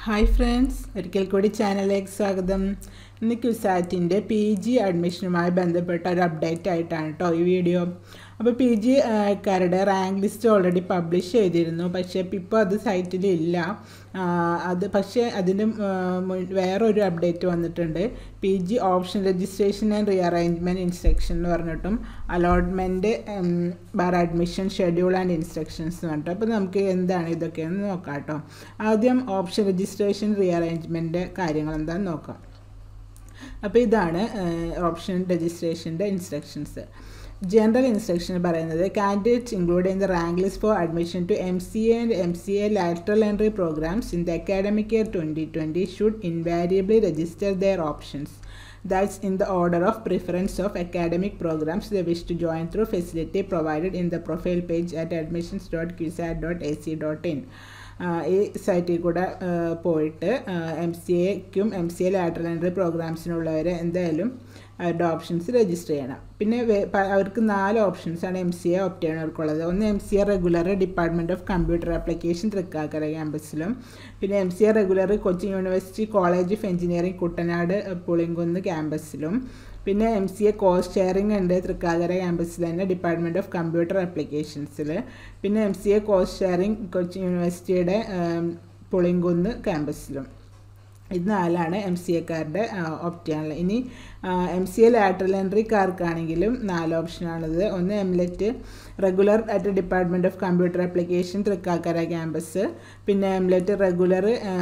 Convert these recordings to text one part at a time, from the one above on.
Hi friends ഒരിക്കൽ കൂടി ചാനലിലേക്ക് സ്വാഗതം ഇന്ന് ക്യുസാറ്റിൻ്റെ പി ജി അഡ്മിഷനുമായി ബന്ധപ്പെട്ട ഒരു അപ്ഡേറ്റ് ആയിട്ടാണ് കേട്ടോ ഈ വീഡിയോ അപ്പോൾ പി ജി കാരുടെ റാങ്ക് ലിസ്റ്റ് ഓൾറെഡി പബ്ലിഷ് ചെയ്തിരുന്നു പക്ഷേ ഇപ്പോൾ അത് സൈറ്റിൽ ഇല്ല ആ, അത് പക്ഷേ അതിന് വേറൊരു അപ്ഡേറ്റ് വന്നിട്ടുണ്ട് P G option registration and rearrangement instruction എന്ന് പറഞ്ഞിട്ടും allotment bar admission schedule and instructions എന്ന് പറഞ്ഞിട്ട് അപ്പോൾ നമുക്ക് എന്താണ് ഇതൊക്കെയെന്ന് നോക്കാം കേട്ടോ ആദ്യം ഓപ്ഷൻ രജിസ്ട്രേഷൻ റീഅറേഞ്ച്മെൻറ്റ് കാര്യങ്ങൾ എന്താണെന്ന് നോക്കാം അപ്പോൾ ഇതാണ് ഓപ്ഷൻ രജിസ്ട്രേഷൻ്റെ ഇൻസ്ട്രക്ഷൻസ് ജനറൽ ഇൻസ്ട്രക്ഷൻ പറയുന്നത് candidates include in the rank list for admission to M C A and M C A lateral entry programs in the academic year twenty twenty should invariably register their options That's in the order of preference of academic programs they wish to join through facility provided in the profile page at admissions.qsat.ac.in. ഈ സൈറ്റിൽ കൂടെ ആ, പോയിട്ട് M C എക്കും M C A lateral entry പ്രോഗ്രാംസിനുള്ളവർ എന്തായാലും അവരുടെ options register ചെയ്യണം പിന്നെ വേ- പ- അവർക്ക് നാല് ഓപ്ഷൻസാണ് എം സി എ ഒപ്റ്റേണർക്കുള്ളത് ഒന്ന് M C A regular department of computer application Thrikkakara ക്യാമ്പസിലും പിന്നെ M C A regular Cochin University College of Engineering Kuttanad ah, Pulinkunnu ക്യാമ്പസിലും പിന്നെ M C A course sharing ഉണ്ട് തൃക്കാക്കര ക്യാമ്പസിൽ തന്നെ ഡിപ്പാർട്ട്മെൻറ്റ് ഓഫ് കമ്പ്യൂട്ടർ ആപ്ലിക്കേഷൻസിൽ പിന്നെ M C A course sharing Cochin യൂണിവേഴ്സിറ്റിയുടെ ആം, പുളിങ്കുന്ന് ക്യാമ്പസിലും ഇത് നാലാണ് എം സി എക്കാരുടെ ഓപ്റ്റാണുള്ളത് ഇനി എം സി എ ലാറ്ററൽ എൻട്രിക്കാർക്കാണെങ്കിലും നാല് ഓപ്ഷനാണത് ഒന്ന് MLET regular at department of computer application Thrikkakara campus പിന്നെ എംലെറ്റ് റെഗുലർ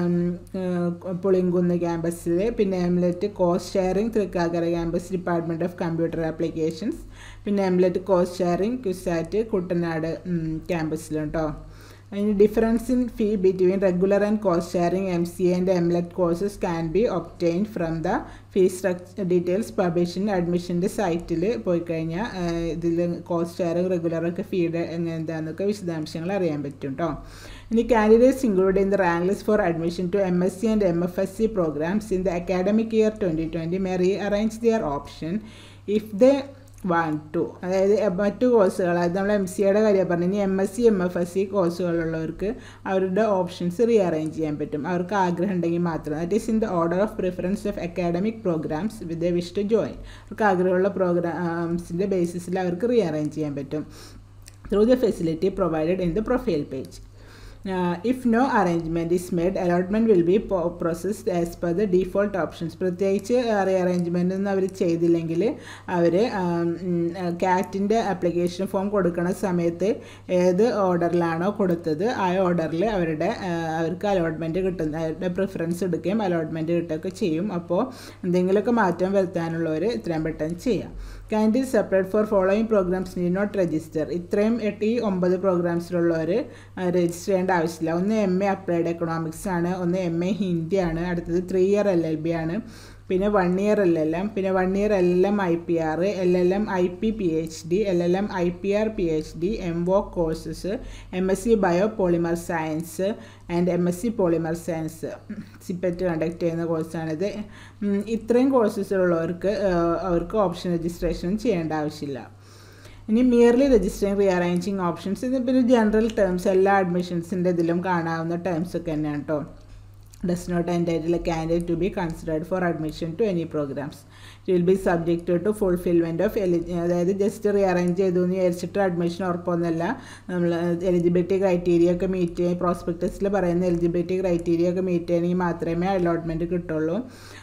പുളിങ്കുന്ന് ക്യാമ്പസിൽ പിന്നെ MLET cost sharing Thrikkakara campus department of computer applications പിന്നെ MLET cost sharing CUSAT Kuttanad ക്യാമ്പസിലും കേട്ടോ അതിന് difference in fee between regular and cost sharing M C and MLET courses can be obtain from the fee structure details publication അഡ്മിഷൻ്റെ സൈറ്റിൽ പോയി കഴിഞ്ഞാൽ ഇതിൽ cost sharing റെഗുലറൊക്കെ feed എന്താണെന്നൊക്കെ വിശദാംശങ്ങൾ അറിയാൻ പറ്റും കേട്ടോ ഇനി candidates include in the rank list for admission to M S C and M F S C programs in the academic year twenty twenty may rearrange their option if the one to അതായത് മറ്റു കോഴ്സുകൾ അതായത് നമ്മൾ M സിയുടെ കാര്യം പറഞ്ഞു ഇനി M S C M F S C കോഴ്സുകളുള്ളവർക്ക് അവരുടെ ഓപ്ഷൻസ് റീ അറേഞ്ച് ചെയ്യാൻ പറ്റും അവർക്ക് ആഗ്രഹം ഉണ്ടെങ്കിൽ മാത്രം that is in the order of preference of academic programs with the wish to join അവർക്ക് ആഗ്രഹമുള്ള പ്രോഗ്രാംസിൻ്റെ ബേസിസിൽ അവർക്ക് റീ അറേഞ്ച് ചെയ്യാൻ പറ്റും through the facility provided in the profile page if no arrangement is made allotment will be processed as per the default options പ്രത്യേകിച്ച് rearrangement ഒന്നും അവർ ചെയ്തില്ലെങ്കിൽ അവർ കാറ്റിൻ്റെ ആപ്ലിക്കേഷൻ ഫോം കൊടുക്കുന്ന സമയത്ത് ഏത് ഓർഡറിലാണോ കൊടുത്തത് ആ ഓർഡറിൽ അവരുടെ ആ, അവർക്ക് അലോട്ട്മെൻറ്റ് കിട്ടുന്ന അവരുടെ പ്രിഫറൻസ് എടുക്കുകയും അലോട്ട്മെൻറ്റ് കിട്ടുകയൊക്കെ ചെയ്യും അപ്പോൾ എന്തെങ്കിലുമൊക്കെ മാറ്റം വരുത്താനുള്ളവർ ഇത്രയും പെട്ടെന്ന് ചെയ്യാം candidate separate for following programs need not register ഇത്രയും എട്ട് ഈ ഒമ്പത് പ്രോഗ്രാംസിലുള്ളവർ രജിസ്റ്റർ ചെയ്യേണ്ട ആവശ്യമില്ല ഒന്ന് എം എ അപ്ലൈഡ് എക്കണോമിക്സ് ആണ് ഒന്ന് എം എ ഹിന്ദി ആണ് അടുത്തത് three year L L B ആണ് പിന്നെ one year L L M പിന്നെ one year L L M I P R L L M I P P H D L L M I P R P H D M വോ courses M S C bio polymer science and M S C polymer science CIPET conduct ചെയ്യുന്ന കോഴ്സാണിത് ഉം, ഇത്രയും കോഴ്സസിലുള്ളവർക്ക് അവർക്ക് option registration ചെയ്യേണ്ട ആവശ്യമില്ല ഇനി merely registering rearranging options ഇത് പിന്നെ ജനറൽ ടേംസ് എല്ലാ അഡ്മിഷൻസിൻ്റെ ഇതിലും കാണാവുന്ന ടേംസ് ഒക്കെ തന്നെയാണ് കേട്ടോ does not entitle a candidate to be considered for admission to any programs. It will be subjected to fulfillment of eli- അതായത് ജസ്റ്റ് റീഅറേഞ്ച് ചെയ്തു എന്ന് വിചാരിച്ചിട്ട് അഡ്മിഷൻ ഉറപ്പൊന്നുമല്ല നമ്മൾ എലിജിബിലിറ്റി ക്രൈറ്റീരിയ ഒക്കെ മീറ്റ് ചെയ്യും പ്രോസ്പെക്ടസിൽ പറയുന്ന എലിജിബിലിറ്റി ക്രൈറ്റീരിയ ഒക്കെ മീറ്റ് ചെയ്യണമെങ്കിൽ മാത്രമേ അലോട്ട്മെൻറ്റ് കിട്ടുള്ളൂ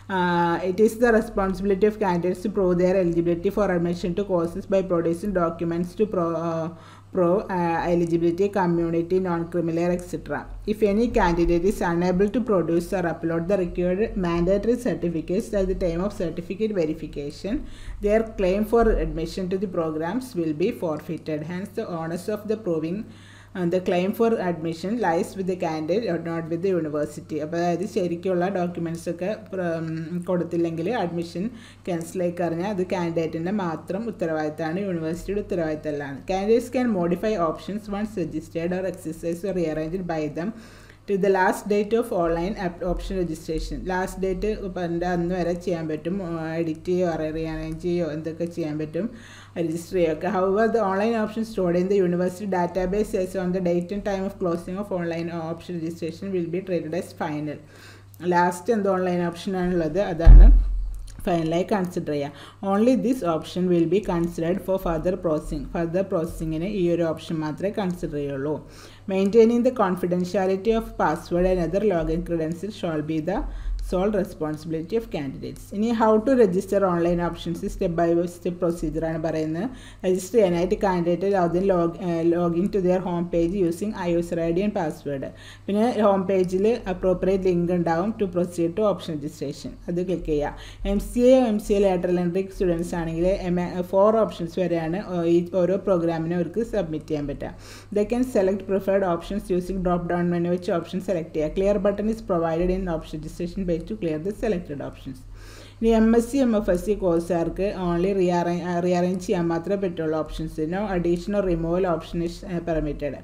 it is the responsibility of candidates to prove their eligibility for admission to courses by producing documents to pro pro uh, eligibility community non-criminal etc if any candidate is unable to produce or upload the required mandatory certificates at the time of certificate verification their claim for admission to the programs will be forfeited hence the onus of the proving uh, the claim for admission lies with the candidate or not with the university അപ്പോൾ അതായത് ശരിക്കുള്ള documents ഒക്കെ പ്ര- ഉം, കൊടുത്തില്ലെങ്കിൽ admission ക്യാൻസലായി കഴിഞ്ഞാൽ അത് കാൻഡിഡേറ്റിൻ്റെ മാത്രം ഉത്തരവാദിത്തമാണ് യൂണിവേഴ്സിറ്റിയുടെ ഉത്തരവാദിത്തമല്ലാണ് candidates can modify options once registered or exercise or rearranged by them to the last date of online option registration last date പറഞ്ഞ അന്ന് വരെ ചെയ്യാൻ പറ്റും എഡിറ്റ് ചെയ്യോ അറിയാൻ ചെയ്യോ എന്തൊക്കെ ചെയ്യാൻ പറ്റും രജിസ്റ്റർ ചെയ്യുക however the online option stored in the university database as on the date and time of closing of online option registration will be treated as final last എന്ത് ഓൺലൈൻ ഓപ്ഷനാണുള്ളത് അതാണ് ഫൈനലായി കൺസിഡർ ചെയ്യുക only this option will be considered for further processing further പ്രോസസ്സിങ്ങിന് ഈ ഒരു option മാത്രമേ consider ചെയ്യുള്ളൂ maintaining the confidentiality of password and other login credentials should be the sole responsibility of candidates ഇനി how to register online options step by step പ്രൊസീജിയറാണ് പറയുന്നത് register ചെയ്യാനായിട്ട് candidate login log login to their home page using I user I D and password പിന്നെ home പേജിൽ appropriate link ഉണ്ടാവും to proceed to option registration അത് click ചെയ്യുക M C A M C A lateral entry students ആണെങ്കിൽ M four options വരെയാണ് ഈ ഓരോ പ്രോഗ്രാമിനും അവർക്ക് സബ്മിറ്റ് ചെയ്യാൻ പറ്റുക the can select preferred options using drop down menu വെച്ച് ഓപ്ഷൻ സെലക്ട് ചെയ്യുക clear button is provided in option registration page to clear the selected options ഇനി M S C M F S C കോഴ്സുകാർക്ക് only റീഅറേ rearrange ചെയ്യാൻ മാത്രമേ പറ്റുള്ളൂ options no additional removal option is permitted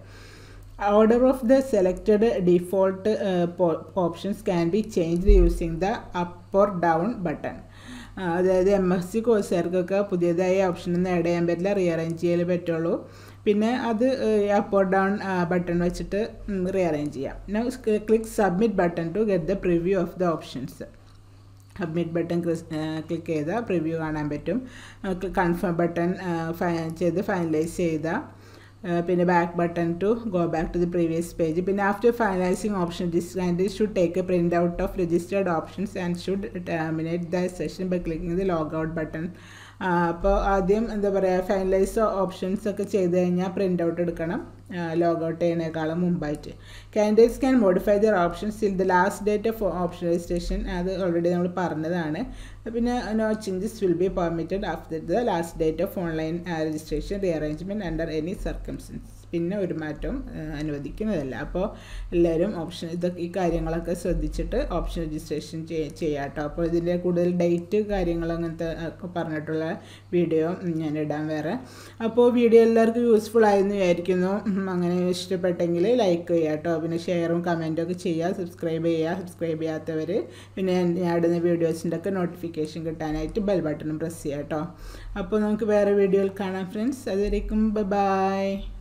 order of the selected default options can be change using the up or down button അതായത് എം S സി കോഴ്സുകാർക്കൊക്കെ പുതിയതായ ഓപ്ഷനൊന്നും ആഡ് ചെയ്യാൻ പറ്റില്ല റീഅറേഞ്ച് ചെയ്യാൻ പറ്റുള്ളൂ പിന്നെ അത് അപ്പ് ഓർ ഡൗൺ ബട്ടൺ വെച്ചിട്ട് റീഅറേഞ്ച് ചെയ്യാം click submit button to get the preview of the options submit button click ചെയ്താൽ പ്രിവ്യൂ കാണാൻ പറ്റും കൺഫേം ബട്ടൺ ചെയ്ത് ഫൈനലൈസ് ചെയ്താൽ പിന്നെ back button to go back to the previous page പിന്നെ after finalizing option this candidate should take a print out of registered options and should terminate the session by clicking the log out button അപ്പോൾ ആദ്യം എന്താ പറയുക finalise options ഒക്കെ ചെയ്ത് കഴിഞ്ഞാൽ print out എടുക്കണം log out ചെയ്യുന്നതിനേക്കാളും മുമ്പായിട്ട് candidates can modify their options in the last date of option registration അത് ഓൾറെഡി നമ്മൾ പറഞ്ഞതാണ് പിന്നെ no changes will be permitted after the last date of online registration rearrangement under any circumstance പിന്നെ ഒരു മാറ്റവും അനുവദിക്കുന്നതല്ല അപ്പോൾ എല്ലാവരും ഓപ്ഷൻ ഇതൊക്കെ ഈ കാര്യങ്ങളൊക്കെ ശ്രദ്ധിച്ചിട്ട് ഓപ്ഷൻ രജിസ്ട്രേഷൻ ചെയ്യാം കേട്ടോ അപ്പോൾ ഇതിൻ്റെ കൂടുതൽ ഡേറ്റ് കാര്യങ്ങൾ അങ്ങനത്തെ പറഞ്ഞിട്ടുള്ള വീഡിയോ ഞാൻ ഇടാൻ വേറെ അപ്പോൾ വീഡിയോ എല്ലാവർക്കും യൂസ്ഫുൾ ആയെന്ന് വിചാരിക്കുന്നു അങ്ങനെ ഇഷ്ടപ്പെട്ടെങ്കിൽ ലൈക്ക് ചെയ്യുക കേട്ടോ പിന്നെ ഷെയറും കമൻറ്റും ഒക്കെ ചെയ്യുക സബ്സ്ക്രൈബ് ചെയ്യുക സബ്സ്ക്രൈബ് ചെയ്യാത്തവർ പിന്നെ ഞാൻ ഇടുന്ന വീഡിയോസിൻ്റെ ഒക്കെ നോട്ടിഫിക്കേഷൻ കിട്ടാനായിട്ട് ബെൽ ബട്ടണും പ്രസ് ചെയ്യുക കേട്ടോ അപ്പോൾ നമുക്ക് വേറെ വീഡിയോയിൽ കാണാം ഫ്രണ്ട്സ് അതുവരേക്കും ബൈ